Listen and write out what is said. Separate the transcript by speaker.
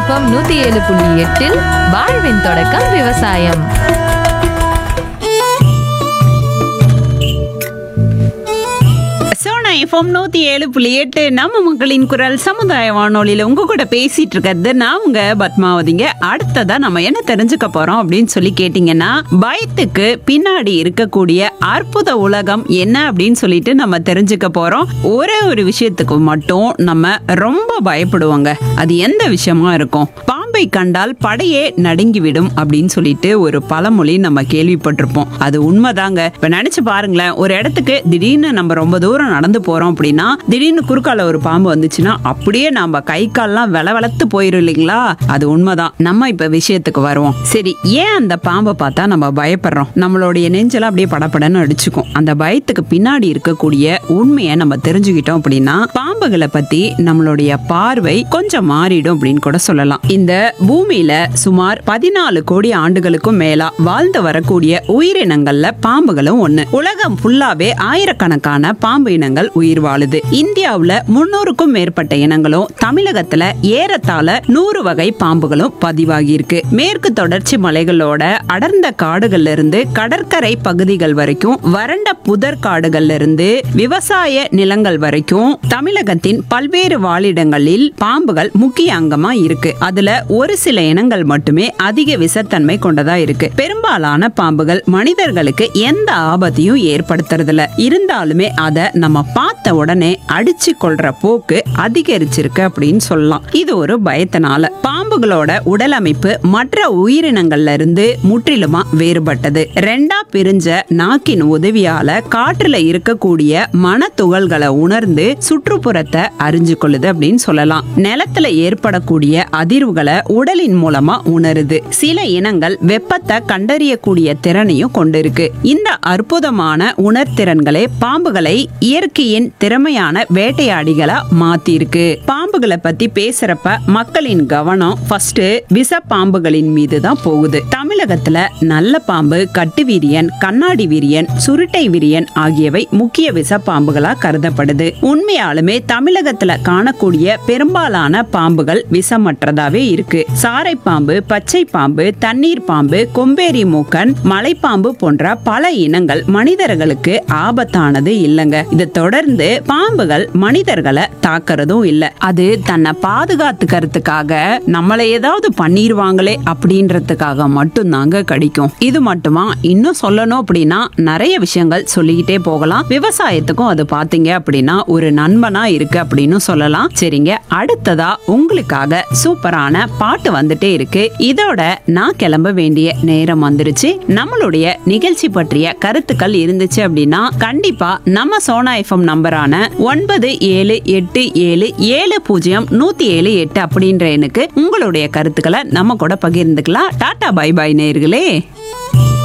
Speaker 1: FM நூத்தி ஏழு புள்ளி எட்டில் வாழ்வின் தொடக்கம் விவசாயம்
Speaker 2: சோனா எஃப்எம் நூத்தி ஏழு புள்ளி எட்டு நம்ம மக்களின் குரல் சமுதாய வானொலியில உங்க கூட பேசிட்டு இருக்கிறது நான் உங்க பத்மாவதிங்க அடுத்ததா நம்ம என்ன தெரிஞ்சுக்க போறோம் அப்படின்னு சொல்லி கேட்டீங்கன்னா பயத்துக்கு பின்னாடி இருக்கக்கூடிய அற்புத உலகம் என்ன அப்படின்னு சொல்லிட்டு நம்ம தெரிஞ்சுக்க போறோம் ஒரே ஒரு விஷயத்துக்கு மட்டும் நம்ம ரொம்ப பயப்படுவோங்க அது எந்த விஷயமா இருக்கும் பாம்பை கண்டால் படையே நடுங்கிவிடும் அப்படின்னு சொல்லிட்டு ஒரு பழமொழி நம்ம கேள்விப்பட்டிருப்போம் அது உண்மைதாங்க இப்ப நினைச்சு பாருங்களேன் ஒரு இடத்துக்கு திடீர்னு நம்ம ரொம்ப தூரம் நடந்து போறோம் அப்படின்னா திடீர்னு குறுக்கால ஒரு பாம்பு வந்துச்சுன்னா அப்படியே நம்ம கை கால்லாம் வெல வெளத்து போயிரும் இல்லைங்களா அது உண்மைதான் நம்ம இப்ப விஷயத்துக்கு வருவோம் சரி ஏன் அந்த பாம்பை பார்த்தா நம்ம பயப்படுறோம் நம்மளுடைய நெஞ்செல்லாம் அப்படியே படபடன்னு அடிச்சுக்கும் அந்த பயத்துக்கு பின்னாடி இருக்கக்கூடிய உண்மையை நம்ம தெரிஞ்சுக்கிட்டோம் அப்படின்னா பாம்புகளை பத்தி நம்மளுடைய பார்வை கொஞ்சம் மாறிடும் அப்படின்னு கூட சொல்லலாம் இந்த பூமியில சுமார் பதினாலு கோடி ஆண்டுகளுக்கும் மேலா வாழ்ந்து வரக்கூடிய உயிரினங்கள்ல பாம்புகளும் ஒண்ணு உலகம் ஃபுல்லாவே ஆயிரக்கணக்கான பாம்பு இனங்கள் உயிர் வாழுது இந்தியாவுல முன்னூறுக்கும் மேற்பட்ட இனங்களும் தமிழகத்துல ஏறத்தாழ நூறு வகை பாம்புகளும் பதிவாகி இருக்கு மேற்கு தொடர்ச்சி மலைகளோட அடர்ந்த காடுகள்ல இருந்து கடற்கரை பகுதிகள் வரைக்கும் வறண்ட புதர் காடுகள்ல இருந்து விவசாய நிலங்கள் வரைக்கும் தமிழகத்தின் பல்வேறு வாழிடங்களில் பாம்புகள் முக்கிய அங்கமா இருக்கு அதுல ஒரு சில இனங்கள் மட்டுமே அதிக விஷத்தன்மை கொண்டதா இருக்கு பெரும்பாலான பாம்புகள் மனிதர்களுக்கு எந்த ஆபத்தையும் ஏற்படுத்துறதில்ல இருந்தாலுமே அத நம்ம பார்த்த உடனே அடிச்சு கொள்ற போக்கு அதிகரிச்சிருக்கு அப்படின்னு சொல்லலாம் இது ஒரு பயத்தினால பாம்புகளோட உடல் அமைப்பு மற்ற உயிரினங்கள்ல இருந்து முற்றிலுமா வேறுபட்டது ரெண்டா பிரிஞ்ச நாக்கின் உதவியால காற்றுல இருக்கக்கூடிய மனத்துகள்களை உணர்ந்து சுற்றுப்புறத்தை அறிஞ்சு கொள்ளுது அப்படின்னு சொல்லலாம் நிலத்துல ஏற்படக்கூடிய அதிர்வுகளை உடலின் மூலமா உணருது சில இனங்கள் வெப்பத்தை கண்டறியக்கூடிய திறனையும் கொண்டிருக்கு இந்த அற்புதமான உணர்திறன்களே பாம்புகளை இயற்கையின் திறமையான வேட்டையாடிகளா மாத்திருக்கு பாம்புகளை பத்தி பேசுறப்ப மக்களின் கவனம் ஃபர்ஸ்ட் விஷ பாம்புகளின் மீது தான் போகுது தமிழகத்துல நல்ல பாம்பு கட்டு வீரியன் கண்ணாடி வீரியன் சுருட்டை வீரியன் ஆகியவை முக்கிய விஷ பாம்புகளா கருதப்படுது உண்மையாலுமே தமிழகத்துல காணக்கூடிய பெரும்பாலான பாம்புகள் விஷமற்றதாவே இருக்கு சாரை பாம்பு பச்சை பாம்பு தண்ணீர் பாம்பு கொம்பேரி மூக்கன் மலைப்பாம்பு போன்ற பல இனங்கள் மனிதர்களுக்கு ஆபத்தானது இல்லைங்க இதை தொடர்ந்து பாம்புகள் மனிதர்களை தாக்குறதும் இல்ல அது தன்னை பாதுகாத்துக்கிறதுக்காக நம்மளை ஏதாவது பண்ணிருவாங்களே அப்படின்றதுக்காக மட்டும்தாங்க கடிக்கும் இது மட்டுமா இன்னும் சொல்லணும் அப்படின்னா நிறைய விஷயங்கள் சொல்லிக்கிட்டே போகலாம் விவசாயத்துக்கும் அது பாத்தீங்க அப்படின்னா ஒரு நண்பனா இருக்கு அப்படின்னு சொல்லலாம் சரிங்க அடுத்ததா உங்களுக்காக சூப்பரான பாட்டு வந்துட்டே இருக்கு இதோட நான் கிளம்ப வேண்டிய நேரம் வந்துருச்சு நம்மளுடைய நிகழ்ச்சி பற்றிய கருத்துக்கள் இருந்துச்சு அப்படின்னா கண்டிப்பா நம்ம சோனா எஃப்எம் நம்பரான ஒன்பது ஏழு எட்டு ஏழு ஏழு பூஜ்ஜியம் நூத்தி ஏழு எட்டு அப்படின்ற எண்ணுக்கு உங்களுடைய கருத்துக்களை நம்ம கூட பகிர்ந்துக்கலாம் டாடா பை பை நேர்களே